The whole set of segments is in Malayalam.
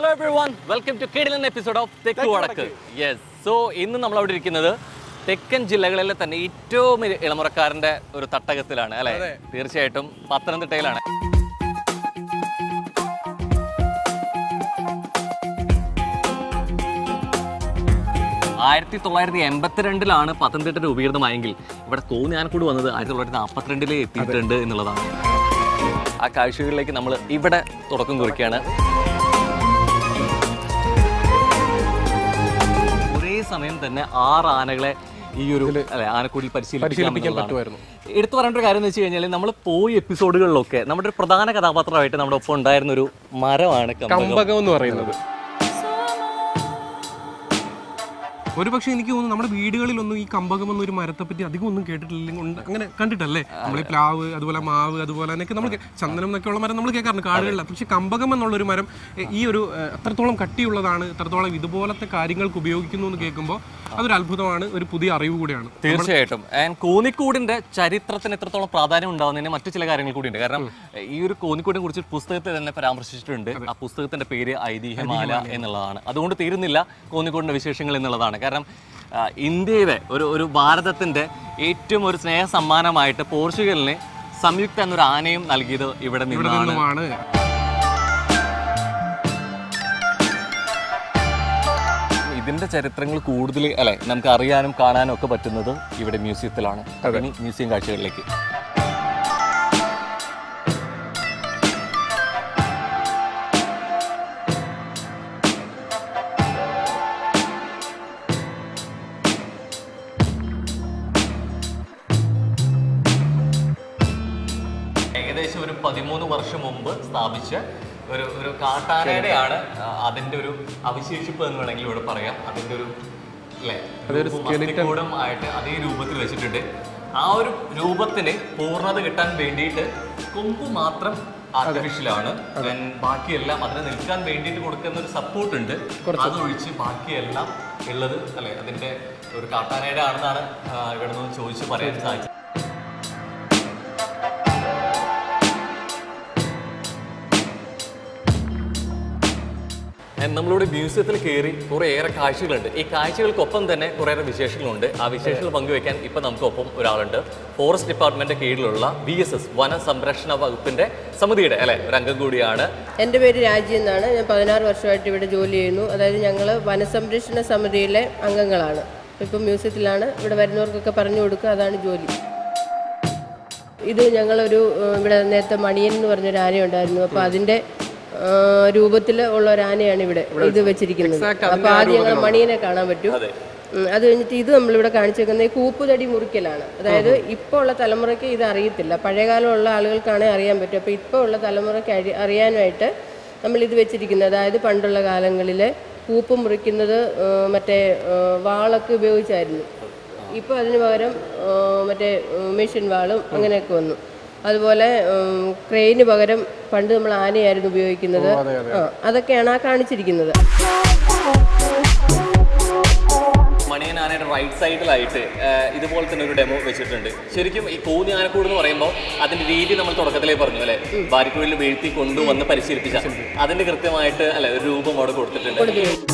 Hello everyone welcome to കിടിലൻ എപ്പിസോഡ് ഓഫ് തെക്ക് വടക്ക് യെസ് സോ ഇന്ന് നമ്മൾ അവിടെ ഇരിക്കുന്നത് തെക്കൻ ജില്ലകളിലെ തന്നെ ഏറ്റവും ഇ- ഇളമുറക്കാരന്റെ ഒരു തട്ടകത്തിലാണ് അല്ലെ തീർച്ചയായിട്ടും പത്തനംതിട്ടയിലാണ് ആയിരത്തി തൊള്ളായിരത്തി എൺപത്തിരണ്ടിലാണ് പത്തനംതിട്ട രൂപീകൃതമായെങ്കിൽ ഇവിടെ കോന്നി ആനക്കൂട് വന്നത് ആയിരത്തി തൊള്ളായിരത്തി നാൽപ്പത്തിരണ്ടിൽ എത്തിയിട്ടുണ്ട് എന്നുള്ളതാണ് ആ കാഴ്ചകളിലേക്ക് നമ്മൾ ഇവിടെ തുടക്കം കുറിക്കുകയാണ് ഒരേ സമയം തന്നെ ആറ് ആനകളെ ഈ ഒരു അല്ലെ ആനക്കൂടിൽ പരിശീലിപ്പിക്കാൻ പറ്റുമായിരുന്നു. എടുത്തു പറയേണ്ട ഒരു കാര്യം എന്ന് വെച്ച് കഴിഞ്ഞാൽ നമ്മൾ പോയി എപ്പിസോഡുകളിലൊക്കെ നമ്മുടെ ഒരു പ്രധാന കഥാപാത്രമായിട്ട് നമ്മുടെ ഒപ്പം ഉണ്ടായിരുന്ന ഒരു മരമാണ് കമ്പകം കമ്പകം എന്ന് പറയുന്നത് ഒരു പക്ഷേ എനിക്ക് തോന്നുന്നു നമ്മുടെ വീടുകളിലൊന്നും ഈ കമ്പകം എന്നൊരു മരത്തെ പറ്റി അധികം ഒന്നും കേട്ടിട്ടില്ലെങ്കിൽ ഉണ്ട് അങ്ങനെ കണ്ടിട്ടല്ലേ നമ്മൾ ഈ പ്ലാവ് അതുപോലെ മാവ് അതുപോലെ തന്നെ നമ്മൾ ചന്ദനം എന്നൊക്കെയുള്ള മരം നമ്മൾ കേൾക്കാറുണ്ട് കാടുകളിൽ പക്ഷേ കമ്പകം എന്നുള്ള ഒരു മരം എ, ഈ ഒരു എ, എത്രത്തോളം കട്ടിയുള്ളതാണ് എത്രത്തോളം ഇതുപോലത്തെ കാര്യങ്ങൾക്ക് ഉപയോഗിക്കുന്നു എന്ന് കേൾക്കുമ്പോൾ അതൊരു അത്ഭുതമാണ് ഒരു പുതിയ അറിവ് കൂടിയാണ് തീർച്ചയായിട്ടും ആൻഡ് കോന്നിക്കൂടിന്റെ ചരിത്രത്തിന് എത്രത്തോളം പ്രാധാന്യം ഉണ്ടാവുന്നതിന് മറ്റു ചില കാര്യങ്ങൾ കൂടിയുണ്ട് കാരണം ഈ ഒരു കോന്നിക്കൂടിനെ കുറിച്ച് പുസ്തകത്തിൽ തന്നെ പരാമർശിച്ചിട്ടുണ്ട് ആ പുസ്തകത്തിന്റെ പേര് ഐതിഹ്യമാല എന്നുള്ളതാണ് അതുകൊണ്ട് തീരുന്നില്ല കോന്നിക്കൂടിന്റെ വിശേഷങ്ങൾ എന്നുള്ളതാണ് കാരണം ആ, ഇന്ത്യയിലെ ഒരു ഒരു ഭാരതത്തിന്റെ ഏറ്റവും ഒരു സ്നേഹ സമ്മാനമായിട്ട് പോർച്ചുഗലിന് സംയുക്ത എന്നൊരു ആനയും നൽകിയത് ഇവിടെ നിന്നാണ് നിന്നുമാണ് ഇതിന്റെ ചരിത്രങ്ങൾ കൂടുതൽ അല്ലെ നമുക്ക് അറിയാനും കാണാനും ഒക്കെ പറ്റുന്നത് ഇവിടെ മ്യൂസിയത്തിലാണ് ഇനി മ്യൂസിയം കാഴ്ചകളിലേക്ക് ഏകദേശം ഒരു പതിമൂന്ന് വർഷം മുമ്പ് സ്ഥാപിച്ച ഒരു ഒരു കാട്ടാനയുടെയാണ് ആ, അതിന്റെ ഒരു അവശേഷിപ്പ് എന്ന് വേണമെങ്കിൽ ഇവിടെ പറയാം അതിന്റെ ഒരു അല്ലേ കൂടം ആയിട്ട് അതേ രൂപത്തിൽ വെച്ചിട്ടുണ്ട് ആ ഒരു രൂപത്തിന് പൂർണ്ണത കിട്ടാൻ വേണ്ടിയിട്ട് കൊമ്പ് മാത്രം ആർട്ടിഫിഷ്യലാണ് ബാക്കിയെല്ലാം അതിന് നിൽക്കാൻ വേണ്ടിയിട്ട് കൊടുക്കുന്ന ഒരു സപ്പോർട്ട് ഉണ്ട് അതൊഴിച്ച് ബാക്കിയെല്ലാം ഉള്ളത് അല്ലെ അതിന്റെ ഒരു കാട്ടാനയുടെ ആണെന്നാണ് ആ, ഇവിടെ നിന്ന് ചോദിച്ച് പറയാൻ സാധിച്ചത് And നമ്മളിവിടെ മ്യൂസിയത്തിൽ കയറി കുറേ ഏറെ കാഴ്ചകളുണ്ട് ഈ കാഴ്ചകൾക്കൊപ്പം തന്നെ കുറേയേറെ വിശേഷങ്ങളുണ്ട് ആ വിശേഷങ്ങൾ പങ്കുവെക്കാൻ ഇപ്പം നമുക്കൊപ്പം ഒരാളുണ്ട് ഫോറസ്റ്റ് ഡിപ്പാർട്ട്മെന്റ് കീഴിലുള്ള ബി എസ് എസ് വന സംരക്ഷണ വകുപ്പിന്റെ സമിതിയുടെ അല്ലെ ഒരു അംഗം കൂടിയാണ് എൻ്റെ പേര് രാജി എന്നാണ് ഞാൻ പതിനാറ് വർഷമായിട്ട് ഇവിടെ ജോലി ചെയ്യുന്നു അതായത് ഞങ്ങൾ വനസംരക്ഷണ സമിതിയിലെ അംഗങ്ങളാണ് ഇപ്പം മ്യൂസിയത്തിലാണ് ഇവിടെ വരുന്നവർക്കൊക്കെ പറഞ്ഞു കൊടുക്കുക അതാണ് ജോലി ഇത് ഞങ്ങളൊരു ഏഹ്, ഇവിടെ നേരത്തെ മണിയൻ എന്ന് പറഞ്ഞൊരു ആനയുണ്ടായിരുന്നു അപ്പോൾ അതിൻ്റെ രൂപത്തിൽ ഉള്ള ഒരു ആനയാണ് ഇവിടെ ഇത് വെച്ചിരിക്കുന്നത് അപ്പോൾ ആദ്യം ഞങ്ങൾ മണിയനെ കാണാൻ പറ്റും ഉം, അത് കഴിഞ്ഞിട്ട് ഇത് നമ്മളിവിടെ കാണിച്ചേക്കുന്നത് ഈ കൂപ്പുതടി മുറിക്കലാണ് അതായത് ഇപ്പോൾ ഉള്ള തലമുറയ്ക്ക് ഇത് അറിയത്തില്ല പഴയകാലമുള്ള ആളുകൾക്കാണെങ്കിൽ അറിയാൻ പറ്റും അപ്പോൾ ഇപ്പോൾ ഉള്ള തലമുറയ്ക്ക് അരി അറിയാനായിട്ട് നമ്മൾ ഇത് വെച്ചിരിക്കുന്നത് അതായത് പണ്ടുള്ള കാലങ്ങളിൽ കൂപ്പ് മുറിക്കുന്നത് ആ, മറ്റേ ആ, വാളൊക്കെ ഉപയോഗിച്ചായിരുന്നു ഇപ്പോൾ അതിന് പകരം ആ, മറ്റേ മെഷീൻ വാളും അങ്ങനെയൊക്കെ വന്നു അതുപോലെ ഉം, ക്രെയിന് പകരം പണ്ട് നമ്മൾ ആനയായിരുന്നു ഉപയോഗിക്കുന്നത് ആ അതൊക്കെയാണ് ആ കാണിച്ചിരിക്കുന്നത് മണിയൻ ആനയുടെ റൈറ്റ് സൈഡിലായിട്ട് ഇതുപോലെ തന്നെ ഒരു ഡെമോ വെച്ചിട്ടുണ്ട് ശരിക്കും ഈ കൂന്നി ആനക്കൂട് എന്ന് പറയുമ്പോൾ അതിന്റെ രീതി നമ്മൾ തുടക്കത്തിലേ പറഞ്ഞു അല്ലെ ബാരിക്കുള്ളിൽ വീഴ്ത്തി കൊണ്ടുവന്ന് പരിശീലിപ്പിച്ച അതിന്റെ കൃത്യമായിട്ട് അല്ലെ ഒരു രൂപം അവിടെ കൊടുത്തിട്ടുണ്ട്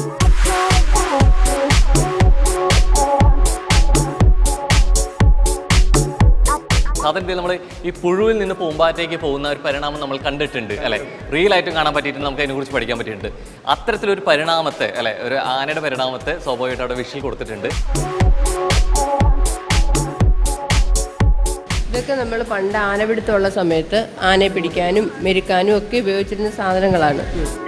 സാധാരണ നമ്മൾ ഈ പുഴുവിൽ നിന്ന് പൂമ്പാറ്റയ്ക്ക് പോകുന്ന ഒരു പരിണാമം നമ്മൾ കണ്ടിട്ടുണ്ട് അല്ലെ റിയൽ ആയിട്ടും കാണാൻ പറ്റിയിട്ടുണ്ട് നമുക്ക് അതിനെക്കുറിച്ച് പഠിക്കാൻ പറ്റിയിട്ടുണ്ട് അത്തരത്തിലൊരു പരിണാമത്തെ അല്ലെ ഒരു ആനയുടെ പരിണാമത്തെ സ്വാഭാവികമായിട്ട് അവിടെ വിഷയിൽ കൊടുത്തിട്ടുണ്ട് ഇതൊക്കെ നമ്മൾ പണ്ട് ആനപിടുത്തമുള്ള സമയത്ത് ആനയെ പിടിക്കാനും മെരുക്കാനും ഒക്കെ ഉപയോഗിച്ചിരുന്ന സാധനങ്ങളാണ്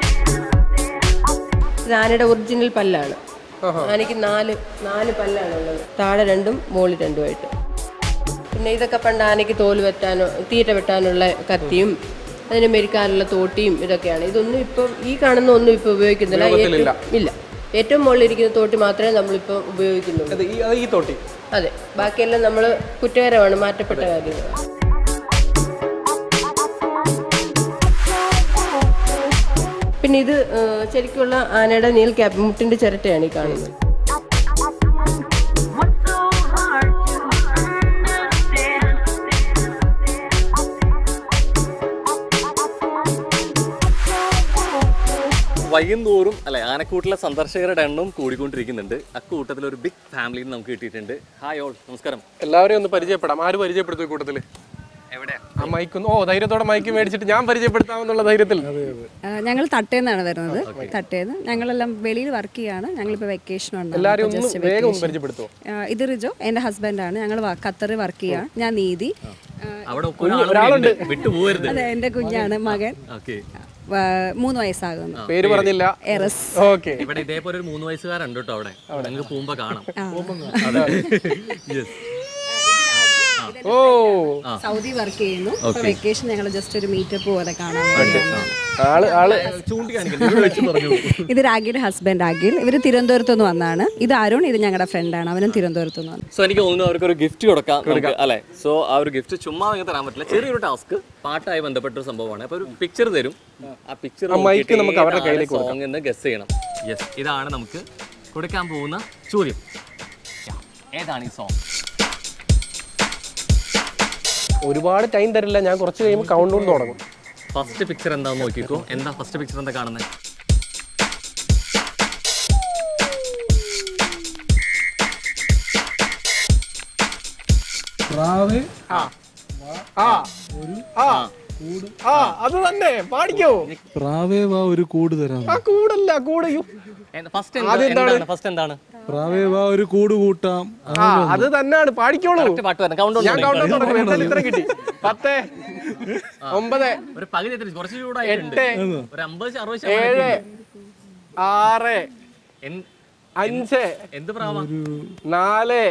ഇത് ആനയുടെ ഒറിജിനൽ പല്ലാണ് ആനയ്ക്ക് നാല് നാല് പല്ലാണ് ഉള്ളത് താഴെ രണ്ടും മുകളിൽ രണ്ടുമായിട്ട് പിന്നെ ഇതൊക്കെ പണ്ട് ആനയ്ക്ക് തോല് വെട്ടാനോ തീറ്റ വെട്ടാനുള്ള കത്തിയും അതിന് മെരുക്കാനുള്ള തോട്ടിയും ഇതൊക്കെയാണ് ഇതൊന്നും ഇപ്പം ഈ കാണുന്ന ഒന്നും ഇപ്പം ഉപയോഗിക്കുന്നില്ല ഏറ്റവും- ഇല്ല ഏറ്റവും മുകളിലിരിക്കുന്ന തോട്ടി മാത്രമേ നമ്മളിപ്പോൾ ഉപയോഗിക്കുന്നുള്ളൂ അത് ഈ അത് ഈ തോട്ടി അതെ ബാക്കിയെല്ലാം നമ്മൾ കുറ്റകരമാണ് മാറ്റപ്പെട്ട കാര്യങ്ങൾ പിന്നെ ഇത് ഏഹ്, ശരിക്കുള്ള ആനയുടെ നീൽ ക്യാപ്പ് മുട്ടിന്റെ ചിരട്ടയാണ് ഈ കാണുന്നത് What's so hard to understand? കഴിയും തോറും അല്ലെ ആനക്കൂട്ടിലെ സന്ദർശകരുടെ എണ്ണവും കൂടിക്കൊണ്ടിരിക്കുന്നുണ്ട് അക്കൂട്ടത്തിൽ ഒരു ബിഗ് ഫാമിലി നമുക്ക് കിട്ടിയിട്ടുണ്ട് ഹായ് ഓൾ നമസ്കാരം എല്ലാവരെയും ഒന്ന് പരിചയപ്പെടാം ആര് പരിചയപ്പെടുത്തും ഈ കൂട്ടത്തില് എവിടെയാ ആ മൈക്ക് ഓ ധൈര്യത്തോടെ മൈക്ക് മേടിച്ചിട്ട് ഞാൻ പരിചയപ്പെടുത്താമെന്നുള്ള ധൈര്യത്തിൽ ഞങ്ങൾ തട്ടേന്നാണ് വരുന്നത് തട്ടേന്ന് ഞങ്ങളെല്ലാം വെളിയിൽ വർക്ക് ചെയ്യാണ് ഞങ്ങളിപ്പോൾ വെക്കേഷൻ എല്ലാവരും ഒന്ന് വേഗം ഒന്ന് പരിചയപ്പെടുത്തുമോ ഇത് റിജോ എൻ്റെ ഹസ്ബൻഡാണ് ഞങ്ങൾ ഖത്തറിൽ വർക്ക് ചെയ്യാണ് ഞാൻ നീതി ആ, അവിടെ ഒരാളുണ്ട് വിട്ടു പോകരുത് അതെ എൻ്റെ കുഞ്ഞാണ് മകൻ ഓക്കെ ആ, മൂന്ന് വയസ്സാകുന്നു പേര് പറഞ്ഞില്ല എറസ് ഓക്കെ ഇവിടെ ഇതേപോലെ ഒരു മൂന്ന് വയസ്സുകാരുണ്ട് കേട്ടോ അവിടെ നിങ്ങൾക്ക് പോകുമ്പോ കാണാം Yes. ഓ സൗദി വർക്ക് ചെയ്യുന്നു വെക്കേഷൻ ഞങ്ങൾ ജസ്റ്റ് ഒരു മീറ്റപ്പ് പോലെ കാണാൻ വേണ്ടിയാണ്. ആള് ആള് ചൂണ്ടിക്കാണിക്കുന്നു വെച്ച് പറഞ്ഞു ഇത് രാഗിയുടെ ഹസ്ബൻഡ് അഖിൽ ഇവർ തിരുവനന്തപുരത്ത് നിന്ന് വന്നതാണ് ഇത് അരുൺ ഇത് ഞങ്ങളുടെ ഫ്രണ്ടാണ് അവനും തിരുവനന്തപുരത്ത് നിന്ന് വന്നു സോ എനിക്ക് തോന്നുന്നു അവർക്ക് ഒരു ഗിഫ്റ്റ് കൊടുക്കാം നമുക്ക് അല്ലെ സോ ആ ഒരു ഗിഫ്റ്റ് ചുമ്മാ അങ്ങനെ തരാൻ പറ്റില്ല ചെറിയൊരു ടാസ്ക് പാട്ടായി ബന്ധപ്പെട്ട ഒരു സംഭവമാണ് അപ്പൊ ഒരു പിക്ചർ തരും ആ പിക്ചർ mic നമുക്ക് അവരുടെ കയ്യിലേക്ക് സോങ് എന്ന് ഗസ് ചെയ്യണം യെസ് ഇതാണ് നമുക്ക് കൊടുക്കാൻ പോകുന്ന ചോദ്യം Yeah. ഏതാണ് ഈ സോങ് ഒരുപാട് ടൈം തരില്ല ഞാൻ കുറച്ച് കഴിയുമ്പോൾ കൗണ്ട് ഡൗൺ തുടങ്ങും ഫസ്റ്റ് പിക്ചർ എന്താന്ന് നോക്കിക്കോ എന്താ ഫസ്റ്റ് പിക്ചർ എന്താ കാണുന്നത് ആ ആ ആ അത് തന്നെ പാടിക്കോ പ്രാവേ വാ ഒരു കൂട് തരാം ആ കൂടല്ല കൂടെ യ്യോ. ഫസ്റ്റ് എന്താണ് ഫസ്റ്റ് എന്താണ് പ്രാവേ വാ ഒരു കൂട് കൂട്ടാം ആ അത് തന്നെയാണ് പാടിക്കോളൂ Correct പാട്ട് വരണം കൗണ്ട് ഞാൻ കൗണ്ട് ഡൗൺ തുടങ്ങും എന്തായാലും ഇത്ര കിട്ടി പത്ത് ഒമ്പത് ഒരു പകുതി എത്ര കുറച്ച് ചൂടായിട്ടുണ്ട് എട്ട് ഒരു അമ്പത് അറുപത് ഏഴ് ശതമാനം ആറ് എന്ത്- അഞ്ച് എന്ത് പ്രാവ നാല്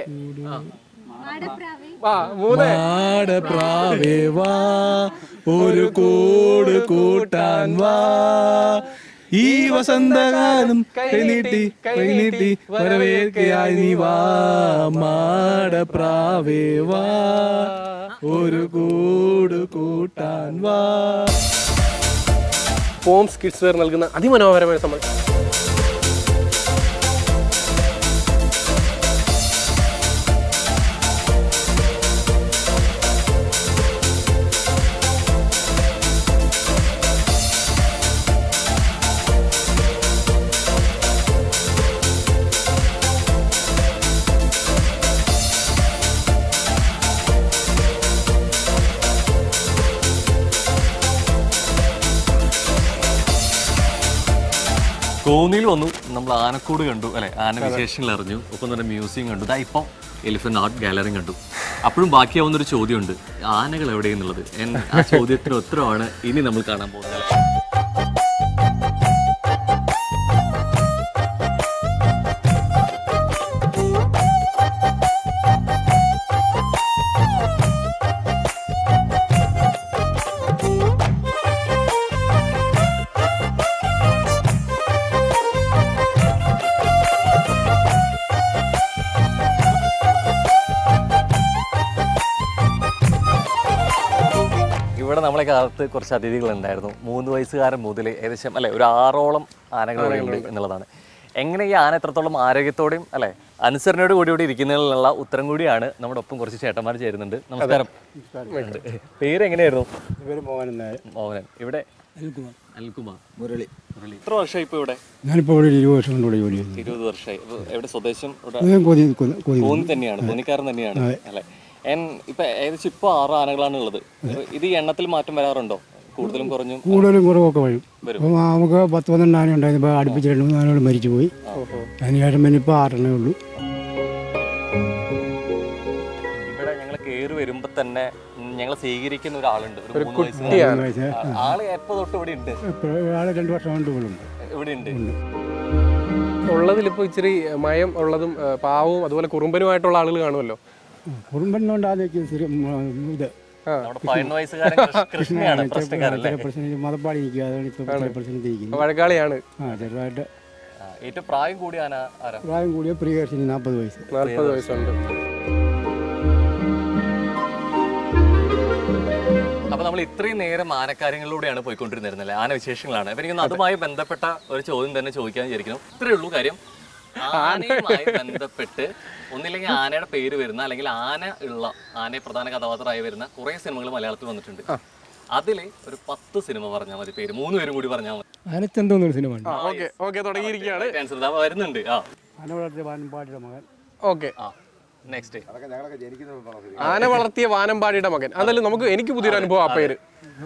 ആ മൂന്ന് ആട പ്രാവേ വാ ഒരു കൂട് കൂട്ടാൻ വാ ഈ വസന്തകാലം കൈനീട്ടി കൈനീട്ടി വരവേൽക്കയായി നീ വാ മാട പ്രാവേ വാ ഒരു കൂട് കൂട്ടാൻ വാ ഫോംസ് കിഡ്സ് വെയർ നൽകുന്ന അതിമനോഹരമായ സമ്മാനം കോന്നിയിൽ വന്നു നമ്മൾ ആനക്കൂട് കണ്ടു അല്ലെ ആന വിശേഷങ്ങൾ അറിഞ്ഞു ഒപ്പം തന്നെ മ്യൂസിയം കണ്ടു ഇതാ ഇപ്പം എലിഫന്റ് ആർട്ട് ഗാലറിയും കണ്ടു അപ്പോഴും ബാക്കിയാവുന്ന ഒരു ചോദ്യമുണ്ട് ആനകൾ എവിടെയെന്നുള്ളത് എൻ- ആ ചോദ്യത്തിന് ഉത്തരവാണ് ഇനി നമ്മൾ കാണാൻ പോകുന്നത് ഇവിടെ നമ്മളെ കാലത്ത് കുറച്ച് അതിഥികൾ ഉണ്ടായിരുന്നു മൂന്ന് വയസ്സുകാരൻ മുതൽ ഏകദേശം അല്ലെ ഒരു ആറോളം ആനകൾ ഇവിടെ ഉണ്ട് എന്നുള്ളതാണ് എങ്ങനെ ഈ ആന എത്രത്തോളം ആരോഗ്യത്തോടെയും അല്ലെ അനുസരണയോട് കൂടി ഇവിടെ ഇരിക്കുന്നതിനുള്ള ഉത്തരം കൂടിയാണ് നമ്മുടെ ഒപ്പം കുറച്ച് ചേട്ടന്മാർ ചേരുന്നുണ്ട് നമസ്കാരം ഉണ്ട്. പേര് എങ്ങനെയായിരുന്നു പേര് മോഹനൻ നായർ മോഹനൻ ഇവിടെ അനിൽകുമാർ മുരളി മുരളി എത്ര വർഷമായി ഇപ്പൊ ഇവിടെ ഞാനിപ്പോൾ ഇവിടെ ഒരു ഇരുപത് വർഷം കൊണ്ട് ഇവിടെ ജോലി ചെയ്യുന്നു ഇരുപത് വർഷമായി ഇപ്പൊ എവിടെ സ്വദേശം ഇവിടെ ഞാൻ കൊതി കൊ- കൊതി കോന്നി തന്നെയാണ് കോന്നിക്കാരൻ തന്നെയാണ് അല്ലെ എൻ ഇപ്പൊ ഏകദേശം ഇപ്പൊ ആറ് ആനകളാണ് ഉള്ളത് ഇപ്പൊ ഇത് ഈ എണ്ണത്തിൽ മാറ്റം വരാറുണ്ടോ കൂടുതലും കുറഞ്ഞും കൂടുതലും കുറവൊക്കെ വരും അപ്പോൾ നമുക്ക് പത്ത് പന്ത്രണ്ട് ആന ഉണ്ടായിരുന്നു ഇപ്പോൾ അടുപ്പിച്ച് രണ്ട് മൂന്ന് ആനകൾ മരിച്ചു പോയി അതിനുശേഷം പിന്നെ ഇപ്പോൾ ആറെണ്ണേ ഉള്ളൂ ഇവിടെ ഞങ്ങൾ കയറി വരുമ്പോ തന്നെ ഞങ്ങൾ സ്വീകരിക്കുന്ന ഒരാളുണ്ട് ഒരു മൂന്ന് കുട്ടിയാണ്. വയസ്സുകാരൻ ആ, ആള് എപ്പോ തൊട്ട് ഇവിടെ ഉണ്ട് ഇപ്പോൾ ആൾ രണ്ട് വർഷം കൊണ്ട് ഇവിടെ ഉണ്ട് ഇവിടെ ഉണ്ട് ഉള്ളതിലിപ്പോ ഇച്ചിരി മയം ഉള്ളതും ആ, പാവവും അതുപോലെ കുറുമ്പനുമായിട്ടുള്ള ആളുകൾ കാണുമല്ലോ കുറുമ്പനുകൊണ്ട് ആദ്യമൊക്കെ സ്ഥിരം ഉം, ഇത് നമ്മുടെ പതിനൊന്ന് വയസ്സുകാരൻ കൃഷ്ണ- കൃഷ്ണയാണ് പ്രശ്നക്കാരല്ലേ ചില പ്രശ്നം മതപ്പാടി നിൽക്കുക അതാണ് ഇപ്പോൾ ചില പ്രശ്നത്തിൽ ഇരിക്കുന്നത് വഴക്കാളിയാണ് ആ ചെറുതായിട്ട് ആ, ഏറ്റവും പ്രായം കൂടിയ ആന ആരാ പ്രായം കൂടിയ പ്രിയദർശിനി നാൽപ്പത് വയസ്സ് നാൽപ്പത് വയസ്സുണ്ട് അപ്പൊ നമ്മൾ ഇത്രയും നേരം ആനക്കാര്യങ്ങളിലൂടെയാണ് പോയിക്കൊണ്ടിരുന്നിരുന്നത് ആന വിശേഷങ്ങളാണ് അപ്പൊ എനിക്കൊന്ന് അതുമായി ബന്ധപ്പെട്ട ഒരു ചോദ്യം തന്നെ ചോദിക്കാൻ വിചാരിക്കുന്നു ഇത്രയേ ഉള്ളൂ കാര്യം ആനയുമായി ബന്ധപ്പെട്ട് ഒന്നില്ലെങ്കിൽ ആനയുടെ പേര് വരുന്ന അല്ലെങ്കിൽ ആന ഉള്ള ആനയെ പ്രധാന കഥാപാത്രമായി വരുന്ന കുറെ സിനിമകൾ മലയാളത്തിൽ വന്നിട്ടുണ്ട് അതില് ഒരു പത്ത് സിനിമ പറഞ്ഞാൽ മതി പേര് മൂന്ന് പേരും കൂടി പറഞ്ഞാൽ മതി ആനച്ചന്തം എന്നൊരു സിനിമ ഉണ്ട് ഓക്കെ ഓക്കെ തുടങ്ങിയിരിക്കുകയാണ് Answer ദാ വരുന്നുണ്ട് ആ ആന വളർത്തിയ വാനമ്പാടിയുടെ മകൻ ഓക്കെ ആ നെക്സ്റ്റ് ആന വളർത്തിയ വാനമ്പാടിയുടെ മകൻ അതല്ല നമുക്ക് എനിക്ക് പുതിയൊരു അനുഭവം ആ പേര്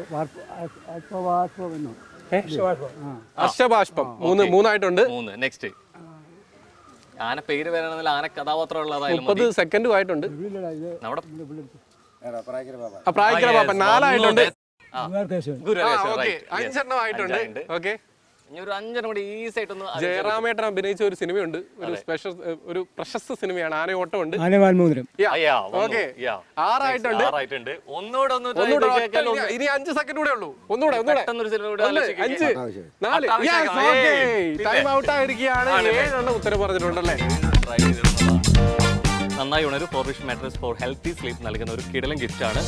അർഷബാഷ്പം മൂന്ന് മൂന്നായിട്ടുണ്ട് മൂന്ന് നെക്സ്റ്റ് ആന പേര് വരണമെന്നില്ല ആന കഥാപാത്രം ഉള്ളതായാലും മുപ്പത് സെക്കൻഡും ആയിട്ടുണ്ട് നമ്മുടെ ആ പ്രായക്കര പാപ്പൻ നാലായിട്ടുണ്ട് ഗുരുവായൂർ ഓക്കെ അഞ്ചെണ്ണം ആയിട്ടുണ്ട് അഞ്ചായിട്ടുണ്ട്. ഓക്കെ ഇനി ഒരു അഞ്ചെണ്ണം കൂടി ഈസി ആയിട്ടൊന്ന് ആലോചിച്ചാൽ ജയറാമേട്ടൻ അഭിനയിച്ച ഒരു സിനിമയുണ്ട് ഒരു സ്പെഷ്യൽ ഒരു പ്രശസ്ത സിനിമയാണ് ആനയോട്ടം ഉണ്ട് ആന വാൽമൂതിരം അയ്യാ, വന്നു. Okay Yeah. ആറായിട്ടുണ്ട് ആറായിട്ടുണ്ട് ഒന്നുകൂടെ ഒന്ന് try ഒന്നുകൂടെ ചെയ്ത് ഒറ്റ നോക്കിയാൽ ഒന്ന് ഇനി- ഇനി അഞ്ച് സെക്കൻഡ് കൂടെ ഉള്ളൂ ഒന്നുകൂടെ ഒന്നുകൂടെ പെട്ടെന്നൊരു സിനിമ കൂടെ ഒന്ന്, ആലോചിക്കുക. അഞ്ച് നാല് അത്യാവശ്യം Yes, okay. ഏയ്. ടൈം ഔട്ട് ആയിരിക്കുകയാണ് ഏഴെണ്ണം ഉത്തരം പറഞ്ഞിട്ടുണ്ടല്ലേ Try ചെയ്തിരുന്നതാണ്. നന്നായി ഉണരു for wish mattress for healthy sleep നൽകുന്ന ഒരു കിടലൻ ഗിഫ്റ്റ് ആണ്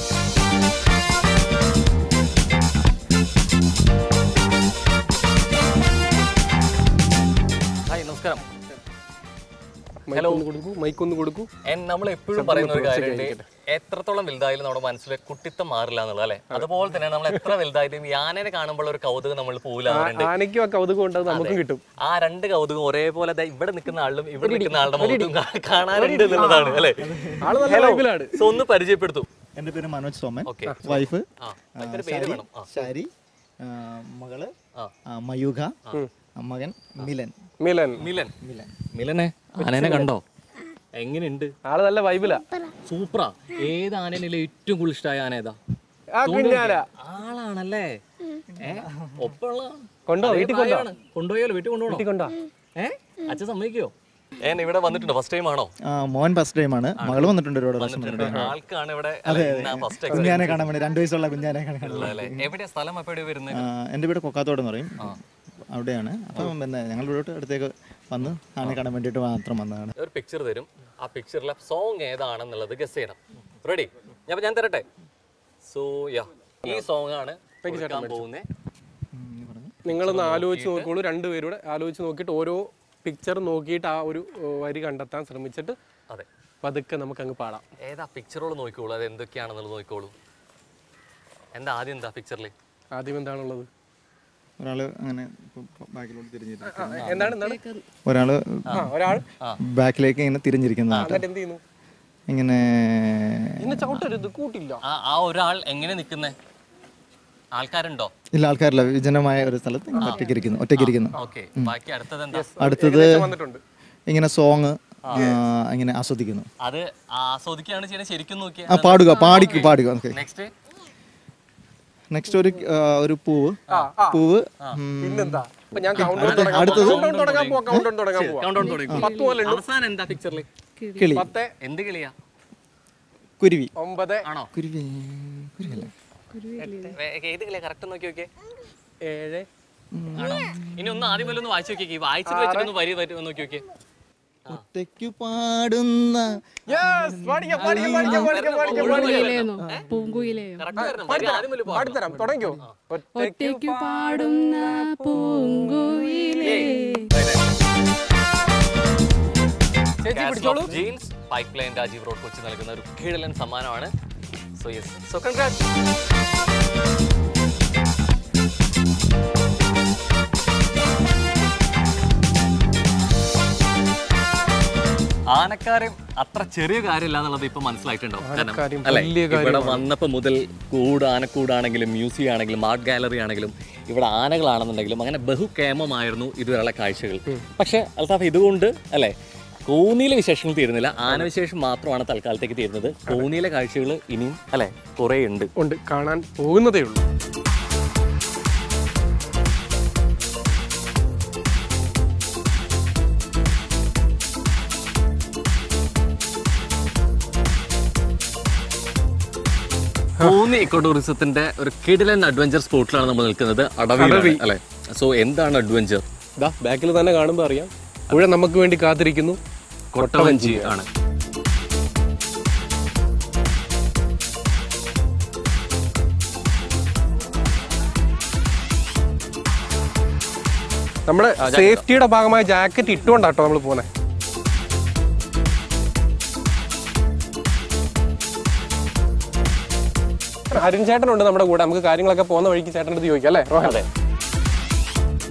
ഹായ് നമസ്കാരം മൈക്ക് ഒന്ന് കൊടുക്കൂ മൈക്ക് ഒന്ന് കൊടുക്കൂ നമ്മൾ എപ്പോഴും പറയുന്ന ഒരു കാര്യമുണ്ട് എത്രത്തോളം വലുതായാലും നമ്മുടെ മനസ്സിലെ കുട്ടിത്തം മാറില്ല എന്നുള്ളത് അല്ലെ അതുപോലെ തന്നെ നമ്മൾ എത്ര വലുതായാലും ഈ ആനനെ കാണുമ്പോൾ ഒരു കൗതുകം നമ്മൾ പോകില്ലാറുണ്ട് ആനയ്ക്കും ആ കൗതുകം ഉണ്ട് അത് നമുക്കും കിട്ടും ആ രണ്ട് കൗതുകം ഒരേപോലെ ദാ ഇവിടെ നിൽക്കുന്ന ആളിലും ഇവിടെ നിൽക്കുന്ന ആളുടെ മുഖത്തും കാ- കാണാനുണ്ട് എന്നുള്ളതാണ് അല്ലെ ആള് നല്ല വൈബിലാണ് സോ ഒന്ന് പരിചയപ്പെടുത്തു എൻ്റെ പേര് മനോജ് സോമൻ ഓക്കെ വൈഫ് ആ ഭയങ്കര പേര് വേണം ആ ശാരി ആ, മകള് ആ. ആ, മയൂഖ ആ, മകൻ മിലൻ മിലൻ മിലൻ മിലൻ മിലനെ ആനേനെ കണ്ടോ എങ്ങനെയുണ്ട് ആള് നല്ല വൈബിലാ സൂപ്പറാ ഏത് ആനേനിലെ ഏറ്റവും കൂടുതൽ ഇഷ്ടമായ ആന ഏതാ ആ കുഞ്ഞാന ആളാണല്ലേ ഏ ഒപ്പമുള്ള കൊണ്ടോ അതേ വീട്ടിൽ കൊണ്ടോ പ്രായമാണ്. കൊണ്ടുപോയാലോ വീട്ടിൽ കൊണ്ടുപോകണോ വീട്ടിൽ കൊണ്ടോ ഏ അച്ഛൻ സമ്മതിക്കോ ഏ ഇവിടെ വന്നിട്ടുണ്ടോ ഫസ്റ്റ് ടൈം ആണോ ആ, മോൻ ഫസ്റ്റ് ടൈമാണ് മകള് വന്നിട്ടുണ്ട് ഒരുപാട് പ്രാവശ്യം വന്നിട്ടുണ്ട് ആൾക്കാണ് ഇവിടെ ഫസ്റ്റ് കുഞ്ഞാനെ കാണാൻ വേണ്ടി രണ്ടു വയസ്സുള്ള കുഞ്ഞാനെ കാണാൻ അല്ലേ എവിടെയാ സ്ഥലം എപ്പോഴും വരുന്നത് ആ, എൻ്റെ വീട് കൊക്കാത്തോട് എന്ന് പറയും അവിടെയാണ് അപ്പം പിന്നെ ഞങ്ങൾ ഇവിടോട്ട് അടുത്തേക്ക് വന്ന് ആനെ കാണാൻ വേണ്ടിയിട്ട് മാത്രം വന്നതാണ് ഒരു പിക്ചർ തരും ആ പിക്ചറിലെ സോങ് ഏതാണെന്നുള്ളത് ഗസ് ചെയ്യണം റെഡി ഞാൻ ഞാൻ തരട്ടെ സോ യാ ഈ സോങ് ആണ് കൊടുക്കാൻ പോകുന്നത് നിങ്ങളൊന്ന് ആലോചിച്ച് നോക്കിക്കോളൂ രണ്ടുപേരൂടെ ആലോചിച്ച് നോക്കിയിട്ട് ഓരോ പിക്ചർ നോക്കിയിട്ട് ആ ഒരു ഏ, വരി കണ്ടെത്താൻ ശ്രമിച്ചിട്ട് അതെ പതുക്കെ നമുക്ക് അങ്ങ് പാടാം ഏതാ പിക്ചറുകൾ നോക്കിക്കോളൂ അത് എന്തൊക്കെയാണെന്നുള്ളത് നോക്കിക്കോളൂ എന്താ ആദ്യം എന്താ പിക്ചറിൽ ആദ്യം എന്താണുള്ളത് ഒരാൾ അങ്ങനെ ബാക്കിലോട്ട് തിരിഞ്ഞിരിക്കുന്നു എന്താണ് എന്താണ് ഒരാൾ ആ ഒരാൾ ബാക്കിലേക്ക് ഇങ്ങനെ തിരിഞ്ഞിരിക്കുന്നതായിട്ട് എന്നിട്ട് എന്ത് ചെയ്യുന്നു ഇങ്ങനെ ഇന്ന് ചവിട്ടരുത് കൂട്ടില്ല ആ ആ ഒരാൾ എങ്ങനെ നിൽക്കുന്നേ ആൾക്കാരുണ്ടോ ഇല്ല ആൾക്കാരില്ല വിജനമായ ഒരു സ്ഥലത്ത് ഇങ്ങനെ ഒറ്റയ്ക്ക് ഇരിക്കുന്നു ഒറ്റയ്ക്ക് ഇരിക്കുന്നു ഓക്കെ ബാക്കി അടുത്തത് എന്താ അടുത്തത് വന്നിട്ടുണ്ട് ഇങ്ങനെ സോങ് ഇങ്ങനെ ആസ്വദിക്കുന്നു അത് ആസ്വദിക്കുകയാണ് ചെയ്യുന്നത് ശരിക്കും ആ നോക്കിയാൽ പാടുക പാടിക്ക് പാടുക ഓക്കെ നെക്സ്റ്റ് നെക്സ്റ്റ് ഒരു ആ, ഒരു പൂവ് പൂവ് ഉം, പിന്നെന്താ അപ്പൊ ഞാൻ കൗണ്ട് ഡൗൺ തുടങ്ങാൻ അടുത്തത് കൗണ്ട് ഡൗൺ തുടങ്ങാൻ പോവാ കൗണ്ട് ഡൗൺ തുടങ്ങാൻ പോവാ കൗണ്ട് ഡൗൺ തുടങ്ങി പത്ത് പോലെ ഉണ്ട് അവസാനം എന്താ പിക്ചറിൽ കിളി പത്ത് എന്ത് കിളിയാ കുരുവി ഒമ്പത് ആണോ കുരുവി കുരുവിയല്ല വേ- ഏത് കിളിയാ കറക്റ്റ് നോക്കി നോക്കിയേ ഏഴ് ആണോ ഇനി ഒന്ന് ആദ്യം വല്ല ഒന്ന് വായിച്ചു നോക്കിയേ വായിച്ചിട്ട് വെച്ചിട്ട് ഒന്ന് വരി വരി നോക്കി നോക്കിയേ ഒറ്റയ്ക്കു പാടുന്ന യെസ് പഠിക്കാം പഠിക്കാം പഠിക്കാം പഠിക്കാം പഠിക്കാം പൂങ്കുയിലേന്നോ പൂങ്കുയിലെയോ കറക്റ്റ് വരണം വരി ആദ്യം വല്ല പാടണം. പാടിത്തരാം തുടങ്ങിക്കോ ഒറ്റയ്ക്കു പാടുന്ന പൂങ്കുയിലേ ചേച്ചി Castle പിടിച്ചോളൂ of jeans pipe line Rajiv road Kochi നൽകുന്ന ഒരു കിഴലൻ സമ്മാനമാണ് സോ യെസ് സോ കൺഗ്രാറ്റ് ആനക്കാര്യം അത്ര ചെറിയ കാര്യമില്ല എന്നുള്ളത് ഇപ്പൊ മനസ്സിലായിട്ടുണ്ടാവും കാരണം ആനക്കാര്യം അല്ലേ വലിയ ഇവിടെ വന്നപ്പോൾ മുതൽ കൂട് ആനക്കൂടാണെങ്കിലും മ്യൂസിയം ആണെങ്കിലും ആർട്ട് ഗാലറി ആണെങ്കിലും ഇവിടെ ആനകളാണെന്നുണ്ടെങ്കിലും അങ്ങനെ ബഹുക്കേമമായിരുന്നു ഇതുവരെയുള്ള കാഴ്ചകൾ പക്ഷേ അൽത്താഫ് ഇതുകൊണ്ട് അല്ലേ കോന്നിയിലെ വിശേഷങ്ങൾ തീരുന്നില്ല ആനവിശേഷം മാത്രമാണ് തൽക്കാലത്തേക്ക് തീരുന്നത് കോന്നിയിലെ കാഴ്ചകൾ ഇനിയും അല്ലേ കുറേ ഉണ്ട് ഉണ്ട് കാണാൻ പോകുന്നതേ ഉള്ളൂ കോന്നി ഇക്കോ ടൂറിസത്തിന്റെ ഒരു കിടിലൻ അഡ്വഞ്ചർ സ്പോട്ടിലാണ് നമ്മൾ നിൽക്കുന്നത് അടവി അല്ലേ സോ എന്താണ് അഡ്വഞ്ചർ ഇതാ ബാക്കിൽ തന്നെ കാണുമ്പോൾ അറിയാം പുഴ നമുക്ക് വേണ്ടി കാത്തിരിക്കുന്നു കൊട്ടവഞ്ചി ആണ് നമ്മുടെ സേഫ്റ്റിയുടെ ഭാഗമായ ജാക്കറ്റ് ഇട്ടുകൊണ്ടാട്ടോ നമ്മൾ പോകുന്നത് അരുൺ ചേട്ടനുണ്ട് നമ്മുടെ കൂടെ നമുക്ക് കാര്യങ്ങളൊക്കെ പോകുന്ന വഴിക്ക് ചേട്ടൻ്റെ അടുത്ത് ചോദിക്കാം അല്ലേ റോഹൻ? അതെ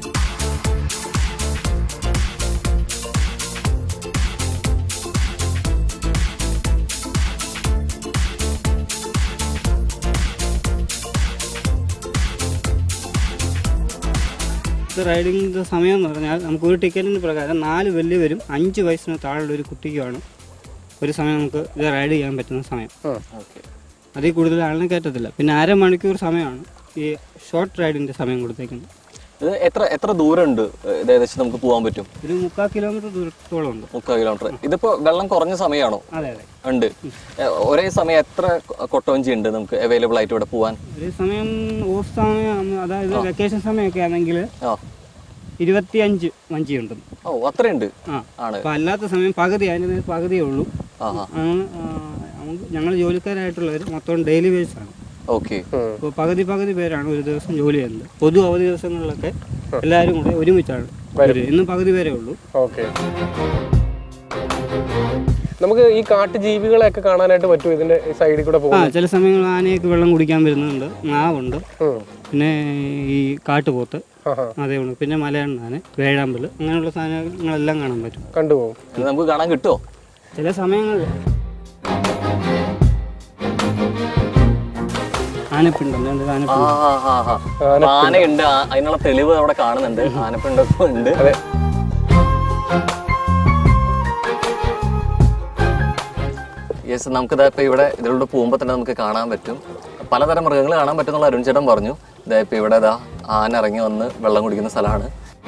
ഇത് റൈഡിങ്ങിൻ്റെ സമയം എന്ന് പറഞ്ഞാൽ നമുക്ക് ഒരു ടിക്കറ്റിന് പ്രകാരം നാല് വലിയവരും അഞ്ച് വയസ്സിന് താഴെയുള്ള ഒരു കുട്ടിക്കുമാണ് ഒരു സമയം നമുക്ക് ഇത് റൈഡ് ചെയ്യാൻ പറ്റുന്ന സമയം അതിൽ കൂടുതൽ ആളിനെ കയറ്റത്തില്ല പിന്നെ അരമണിക്കൂർ സമയമാണ് ഈ ഷോർട്ട് റൈഡിൻ്റെ സമയം കൊടുത്തേക്കുന്നത് ഇത് എത്ര എത്ര ദൂരം ഉണ്ട് ഇത് ഏകദേശം നമുക്ക് പോകാൻ പറ്റും ഒരു മുക്കാൽ കിലോമീറ്റർ ദൂരത്തോളം ഉണ്ട് മുക്കാൽ കിലോമീറ്റർ ഇതിപ്പോ വെള്ളം കുറഞ്ഞ സമയമാണോ അതെ അതെ ഉണ്ട് ഏ, ഒരേ സമയം എത്ര കൊട്ടവഞ്ചി ഉണ്ട് നമുക്ക് അവൈലബിൾ ആയിട്ട് ഇവിടെ പോവാൻ ഒരു സമയം ഓഫ് സമയം അതായത് വെക്കേഷൻ സമയമൊക്കെ ആണെങ്കിൽ ആ ഇരുപത്തിയഞ്ച് വഞ്ചിയുണ്ട് ഓ അത്രയുണ്ട് ആ ആണ് അപ്പോൾ അല്ലാത്ത സമയം പകുതി അതിൻ്റെ മേൽ പകുതിയേ ഉള്ളൂ ആഹാ അങ്ങനെ ഞങ്ങൾ ജോലിക്കാരായിട്ടുള്ളവർ മൊത്തം ഡെയിലി ബേസ് ആണ് ഓക്കെ അപ്പോൾ പകുതി പകുതി പേരാണ് ഒരു ദിവസം ജോലി ചെയ്യുന്നത് പൊതു അവധി ദിവസങ്ങളിലൊക്കെ എല്ലാവരും കൂടെ ഒരുമിച്ചാണ് വരും. ഇന്ന് പകുതി പേരേ ഉള്ളൂ ഓക്കെ നമുക്ക് ഈ കാട്ടുജീവികളെയൊക്കെ കാണാനായിട്ട് പറ്റും ഇതിന്റെ സൈഡിൽ കൂടെ ആ പോകുന്നത് ചില സമയങ്ങളിൽ ആനയൊക്കെ വെള്ളം കുടിക്കാൻ വരുന്നുണ്ട് നാവുണ്ട് ഉം. പിന്നെ ഈ കാട്ടുപോത്ത് ആഹാ. അതേ ഉണ്ട് പിന്നെ മലയണ്ണാന് വേഴാമ്പൽ അങ്ങനെയുള്ള സാധനങ്ങളെല്ലാം കാണാൻ പറ്റും കണ്ടുപോകും ഇത് നമുക്ക് കാണാൻ കിട്ടുമോ ചില സമയങ്ങളിൽ ആനപ്പിണ്ടം രണ്ട് ആ ആനപ്പിണ്ടം ആ, ആ, ആ. ആനയുണ്ട് ആ- അതിനുള്ള തെളിവ് അവിടെ കാണുന്നുണ്ട് ആനപ്പിണ്ടൊക്കെ ഉണ്ട് യെസ് നമുക്കിതാ ഇപ്പൊ ഇവിടെ ഇതിലൂടെ പോകുമ്പോൾ തന്നെ നമുക്ക് കാണാൻ പറ്റും പലതരം മൃഗങ്ങൾ കാണാൻ പറ്റുന്നുള്ള അരുൺ ചേട്ടൻ പറഞ്ഞു ഇതാ ഇപ്പൊ ഇവിടെ ഇതാ ആന ഇറങ്ങി വന്ന് വെള്ളം കുടിക്കുന്ന സ്ഥലമാണ്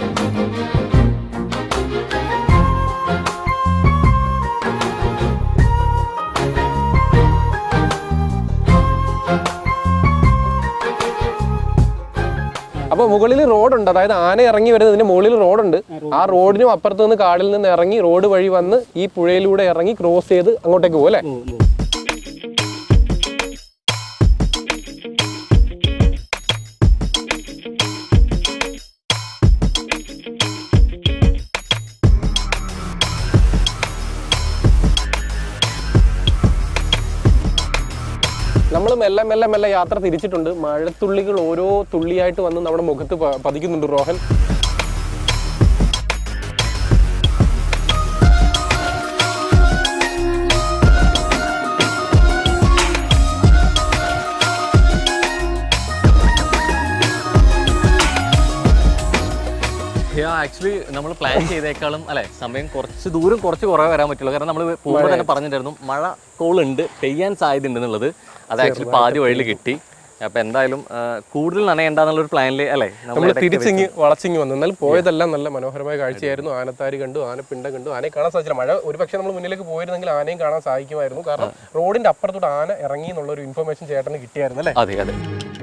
അപ്പൊ മുകളിൽ റോഡുണ്ട് അതായത് ആന ഇറങ്ങി വരുന്നതിന് മുകളിൽ റോഡുണ്ട് ആ റോഡിനും അപ്പുറത്ത് നിന്ന് കാടിൽ നിന്ന് ഇറങ്ങി റോഡ് വഴി വന്ന് ഈ പുഴയിലൂടെ ഇറങ്ങി ക്രോസ് ചെയ്ത് അങ്ങോട്ടേക്ക് പോകും അല്ലേ നമ്മൾ മെല്ലെ മെല്ലെ മെല്ലെ യാത്ര തിരിച്ചിട്ടുണ്ട് മഴത്തുള്ളികൾ ഓരോ തുള്ളിയായിട്ട് വന്ന് നമ്മുടെ മുഖത്ത് പ- പതിക്കുന്നുണ്ട് റോഹൻ ആക്ച്വലി നമ്മൾ പ്ലാൻ ചെയ്തേക്കാളും അല്ലെ സമയം കുറച്ച് ദൂരം കുറച്ച് കുറേ വരാൻ പറ്റുള്ളൂ കാരണം നമ്മൾ പോകുമ്പോൾ തന്നെ പറഞ്ഞിട്ടായിരുന്നു മഴ കോളുണ്ട് പെയ്യാൻ സാധ്യതയുണ്ട് എന്നുള്ളത് അത് ആക്ച്വലി പാതി വഴിയിൽ കിട്ടി അപ്പൊ എന്തായാലും ആ, കൂടുതൽ നനയണ്ടെന്നുള്ളൊരു പ്ലാനിൽ അല്ലേ നമ്മൾ ഇടയ്ക്ക് തിരിച്ചിങ്ങി വളച്ചിങ്ങി വന്നു എന്നാൽ പോയതെല്ലാം നല്ല മനോഹരമായ കാഴ്ചയായിരുന്നു ആനത്താരി കണ്ടു ആനപ്പിണ്ടം കണ്ടു ആനയെ കാണാൻ സാധിച്ചില്ല മഴ ഒരു പക്ഷേ നമ്മൾ മുന്നിലേക്ക് പോയിരുന്നെങ്കിൽ ആനയും കാണാൻ സാധിക്കുമായിരുന്നു കാരണം റോഡിന്റെ അപ്പുറത്തോട്ട് ആന ഇറങ്ങി എന്നുള്ള ഒരു ഇൻഫർമേഷൻ ചേട്ടന് കിട്ടിയായിരുന്നു അല്ലേ അതെ അതെ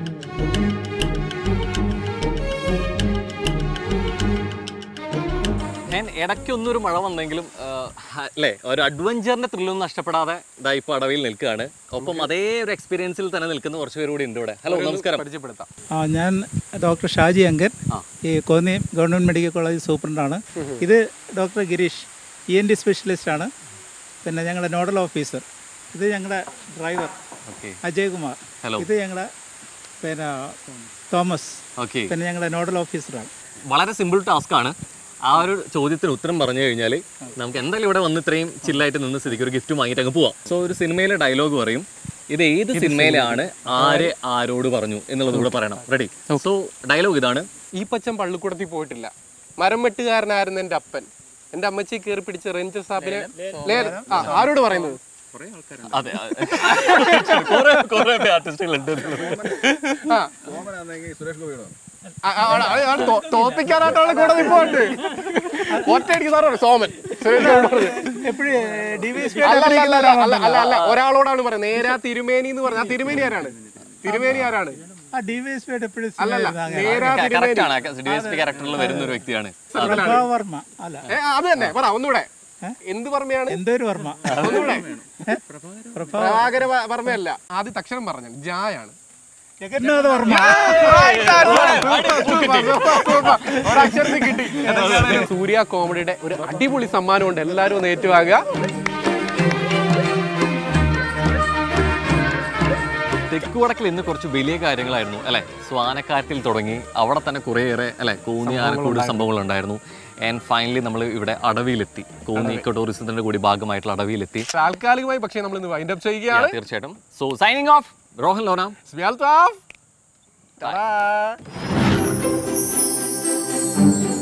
ഞാൻ ഇടയ്ക്കൊന്നൊരു മഴ വന്നെങ്കിലും ആ, ഹ- അല്ലേ ഒരു അഡ്വഞ്ചറിന്റെ ത്രില്ലൊന്നും നഷ്ടപ്പെടാതെ ഇതാ ഇപ്പോൾ അടവിൽ നിൽക്കുകയാണ് ഒപ്പം അതേ ഒരു എക്സ്പീരിയൻസിൽ തന്നെ നിൽക്കുന്ന കുറച്ച് പേര് കൂടി ഉണ്ട് ഇവിടെ ഹലോ നമസ്കാരം പരിചയപ്പെടുത്താം ആ ഞാൻ ഡോക്ടർ ഷാജി അങ്കൻ ഈ കോന്നി ഗവൺമെൻറ് മെഡിക്കൽ കോളേജ് സൂപ്രണ്ടാണ് ഇത് doctor Girish E N D സ്പെഷ്യലിസ്റ്റാണ് പിന്നെ ഞങ്ങളുടെ നോഡൽ ഓഫീസർ ഇത് ഞങ്ങളുടെ ഡ്രൈവർ ഓക്കെ അജയകുമാർ Hello. ഇത് ഞങ്ങളുടെ പിന്നെ തോമസ് ഓക്കെ പിന്നെ ഞങ്ങളുടെ നോഡൽ ഓഫീസറാണ് വളരെ സിമ്പിൾ ടാസ്ക് ആണ് ആ ഒരു ചോദ്യത്തിന് ഉത്തരം പറഞ്ഞു കഴിഞ്ഞാൽ നമുക്ക് എന്തായാലും ഇവിടെ വന്ന് ഇത്രയും ചില്ലായിട്ട് നിന്ന് സ്ഥിതിക്ക് ഒരു ഗിഫ്റ്റ് വാങ്ങിയിട്ട് അങ്ങ് പോവാം സോ ഒരു സിനിമയിലെ ഡയലോഗ് പറയും ഇത് ഏത് സിനിമയിലാണ് ആര് ആരോട് പറഞ്ഞു എന്നുള്ളത് കൂടെ പറയണം റെഡി സോ ഡയലോഗ് ഇതാണ് ഈ പച്ചൻ പള്ളിക്കൂടത്തിൽ പോയിട്ടില്ല മരം വെട്ടുകാരനായിരുന്നു എൻ്റെ അപ്പൻ എൻ്റെ അമ്മച്ചി കയറി പിടിച്ച റേഞ്ചർ സാബിനെ ലേ- ആ, ആരോട് പറയുന്നത് അതെ കുറെ കുറെ ആർട്ടിസ്റ്റുകളുണ്ട് ആ. ആ, ആ, ആ, ആ, തോ- തോപ്പിക്കാനായിട്ടുള്ള കൂടെ നിപ്പോണ്ട് ഒറ്റയടിക്ക് സാറ് പറഞ്ഞു, സോമൻ സുരേഷ് ഗോപി പറഞ്ഞു. അല്ല, അല്ല, അല്ല, അല്ല, അല്ല, അല്ല, അല്ല, ഒരാളോടാണ് പറയുന്നത് നേരാ തിരുമേനി എന്ന് പറഞ്ഞ ആ തിരുമേനി ആരാണ് തിരുമേനി ആരാണ് ആ ഡി വൈ എസ് പിയുടെ എപ്പോഴും അല്ലല്ല നേരാ തിരുമേനി കറക്റ്റ് ആണ് ഡി എസ് പി ക്യാരക്ടറിൽ വരുന്ന ഒരു വ്യക്തിയാണ് വർമ്മ അല്ല ഏ, അത് തന്നെ പറ ഒന്നുകൂടെ എന്ത് വർമ്മയാണ് എന്തൊരു വർമ്മ ഒന്നുകൂടെ പ്രഭാ പ്രഭാകര വ- വർമ്മയല്ല ആദ്യ തക്ഷണം പറഞ്ഞു ജായാണ് ജഗന്നാഥ വർമ്മ ഒരക്ഷരത്തിൽ കിട്ടി സൂര്യ കോമഡിയുടെ ഒരു അടിപൊളി സമ്മാനമുണ്ട് എല്ലാവരും ഒന്ന് ഏറ്റുവാങ്ങുക തെക്ക് വടക്കിൽ ഇന്ന് കുറച്ച് വലിയ കാര്യങ്ങളായിരുന്നു അല്ലെ സ്വാനക്കാറ്റിൽ തുടങ്ങി അവിടെ തന്നെ കുറേയേറെ അല്ലെ കോന്നി ആനക്കൂട് സംഭവങ്ങൾ ഉണ്ടായിരുന്നു ആൻഡ് ഫൈനലി നമ്മൾ ഇവിടെ അടവിയിലെത്തി കോന്നി ഇക്കോ ടൂറിസത്തിന്റെ കൂടി ഭാഗമായിട്ടുള്ള അടവിയിലെത്തി താൽക്കാലികമായി പക്ഷേ നമ്മൾ ഇന്ന് വൈൻഡ് അപ്പ് ചെയ്യുകയാണ് Yeah, തീർച്ചയായിട്ടും സോ സൈനിങ് ഓഫ് റോഹൻ ലോന സ്മിയാൽ താഫ്. Ta-da. ആ